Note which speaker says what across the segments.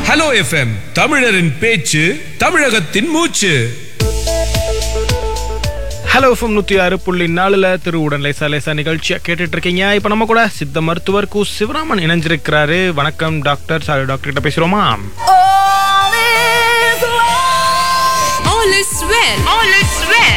Speaker 1: Hello FM தமிழரின் பேச்சு தமிழகத்தின் மூச்சு
Speaker 2: ஹலோ எஃப்எம் நூற்றி ஆறு புள்ளி நாலுல திரு உடன் லேசா லேசா நிகழ்ச்சியா கேட்டுட்டு இருக்கீங்க இப்போ நம்ம கூட சித்த மருத்துவர் கு சிவராமன் இணைஞ்சிருக்கிறாரு வணக்கம் டாக்டர் சாரி டாக்டர் கிட்ட பேசுறோமா
Speaker 3: All is well. All is well.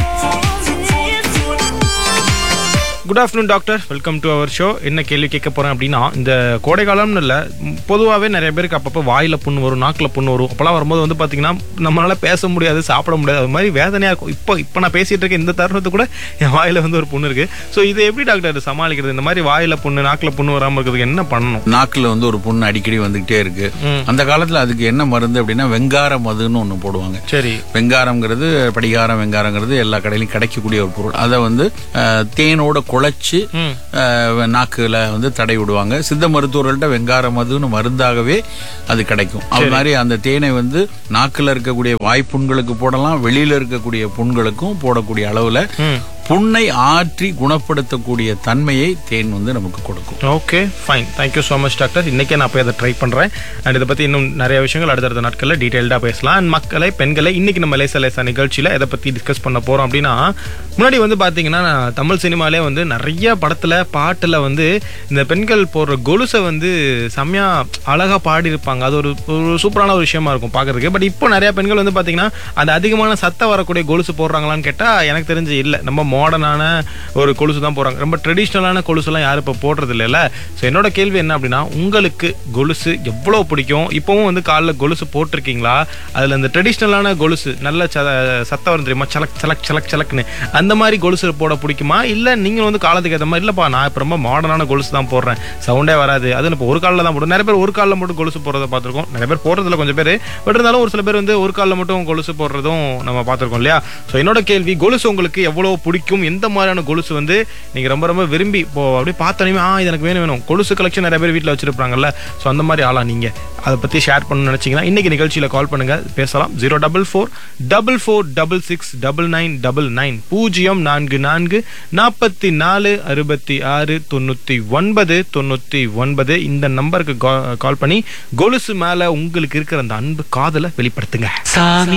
Speaker 2: Good afternoon doctor welcome to our show என்ன கேள்வி கேட்க போறேன் அப்படின்னா இந்த கோடை காலம்னு இல்லை பொதுவாகவே நிறைய பேருக்கு அப்பப்போ வாயில புண்ணு வரும் நாக்கில் புண்ணு வரும் அப்போலாம் வரும்போது வந்து பார்த்தீங்கன்னா நம்மளால பேச முடியாது சாப்பிட முடியாது அது மாதிரி வேதனையாக இருக்கும் இப்போ இப்போ நான் பேசிட்டு இருக்கேன் இந்த தருணத்து கூட என் வாயில வந்து ஒரு புண்ணு இருக்கு ஸோ இதை எப்படி டாக்டர் சமாளிக்கிறது இந்த மாதிரி வாயில புண்ணு நாக்கில் புண்ணு வராமல் இருக்கிறதுக்கு என்ன பண்ணணும்
Speaker 4: நாக்குல வந்து ஒரு புண்ணு அடிக்கடி வந்துகிட்டே இருக்கு அந்த காலத்துல அதுக்கு என்ன மருந்து அப்படின்னா வெங்கார மதுன்னு ஒண்ணு போடுவாங்க
Speaker 2: சரி
Speaker 4: வெங்காரம்ங்கிறது படிகாரம் வெங்காரங்கிறது எல்லா கடையிலும் கிடைக்கக்கூடிய ஒரு பொருள் அதை வந்து அஹ், தேனோட குழைச்சு அஹ், நாக்குல வந்து தடை விடுவாங்க சித்த மருத்துவர்கள்ட்ட வெங்கார மதுன்னு மருந்தாகவே அது கிடைக்கும் அது மாதிரி அந்த தேனை வந்து நாக்குல இருக்கக்கூடிய வாய்ப்புண்களுக்கு போடலாம் வெளியில இருக்கக்கூடிய புண்களுக்கும் போடக்கூடிய அளவுல புண்ணை ஆற்றி குணப்படுத்தக்கூடிய தன்மையை தேன் வந்து நமக்கு கொடுக்கும்
Speaker 2: okay fine thank you so much doctor இன்னைக்கே நான் போய் அதை ட்ரை பண்ணுறேன் அண்ட் இதை பற்றி இன்னும் நிறைய விஷயங்கள் அடுத்தடுத்த நாட்களில் டீட்டெயில்டாக பேசலாம் அண்ட் மக்களை பெண்களை இன்னைக்கு நம்ம லேசா லேசா நிகழ்ச்சியில் எதை பற்றி டிஸ்கஸ் பண்ண போகிறோம் அப்படின்னா முன்னாடி வந்து பார்த்தீங்கன்னா நான் தமிழ் சினிமாலே வந்து நிறைய படத்தில் பாட்டில் வந்து இந்த பெண்கள் போடுற கொலுசை வந்து செம்மையா அழகாக பாடியிருப்பாங்க அது ஒரு ஒரு சூப்பரான ஒரு விஷயமா இருக்கும் பார்க்கறதுக்கு பட் இப்போ நிறைய பெண்கள் வந்து பார்த்தீங்கன்னா அந்த அதிகமான சத்தம் வரக்கூடிய கொலுசு போடுறாங்களான்னு கேட்டால் எனக்கு தெரிஞ்சு இல்லை நம்ம மாடர்னான ஒரு கொலுசு தான் போடுறாங்க ரொம்ப ட்ரெடிஷ்னலான கொலுசுலாம் யாரும் இப்போ போடுறது இல்லைல்ல ஸோ என்னோட கேள்வி என்ன அப்படின்னா உங்களுக்கு கொலுசு எவ்வளோ பிடிக்கும் இப்போவும் வந்து காலில் கொலுசு போட்டிருக்கீங்களா அதில் இந்த ட்ரெடிஷ்னலான கொலுசு நல்ல ச சத்தம் வரும் தெரியுமா சலக் சலக் சலக் சலக்னு அந்த மாதிரி கொலுசு போட பிடிக்குமா இல்லை நீங்கள் வந்து காலத்துக்கு ஏற்ற மாதிரி இல்லைப்பா நான் இப்போ ரொம்ப மாடர்னான கொலுசு தான் போடுறேன் சவுண்டே வராது அது இப்போ ஒரு காலில் தான் போடும் நிறைய பேர் ஒரு காலில் மட்டும் கொலுசு போடுறத பார்த்துருக்கோம் நிறைய பேர் போடுறதுல கொஞ்சம் பேர் பட் இருந்தாலும் ஒரு சில பேர் வந்து ஒரு காலில் மட்டும் கொலுசு போடுறதும் நம்ம பார்த்துருக்கோம் இல்லையா ஸோ என்னோட கேள்வி கொலுசு உங்களுக்கு எவ்வளோ பிடிக்கும் எந்த மாதிரியான கொலுசு வந்து நீங்கள் ரொம்ப ரொம்ப விரும்பி இப்போ அப்படியே பார்த்தோன்னே ஆ இது எனக்கு வேணும் வேணும் கொலுசு கலெக்ஷன் நிறைய பேர் வீட்டில் வச்சிருப்பாங்கல்ல ஸோ அந்த மாதிரி ஆளா நீங்கள் அதை பற்றி ஷேர் பண்ணணும்னு நினச்சிங்கன்னா இன்னைக்கு நிகழ்ச்சியில் கால் பண்ணுங்க பேசலாம் zero double four double four double six double nine double nine பூஜ்ஜியம் நான்கு நான்கு நாற்பத்தி நாலு அறுபத்தி ஆறு தொண்ணூற்றி ஒன்பது தொண்ணூற்றி ஒன்பது இந்த நம்பருக்கு கால் பண்ணி கொலுசு மேலே உங்களுக்கு இருக்கிற அந்த அன்பு காதலை வெளிப்படுத்துங்க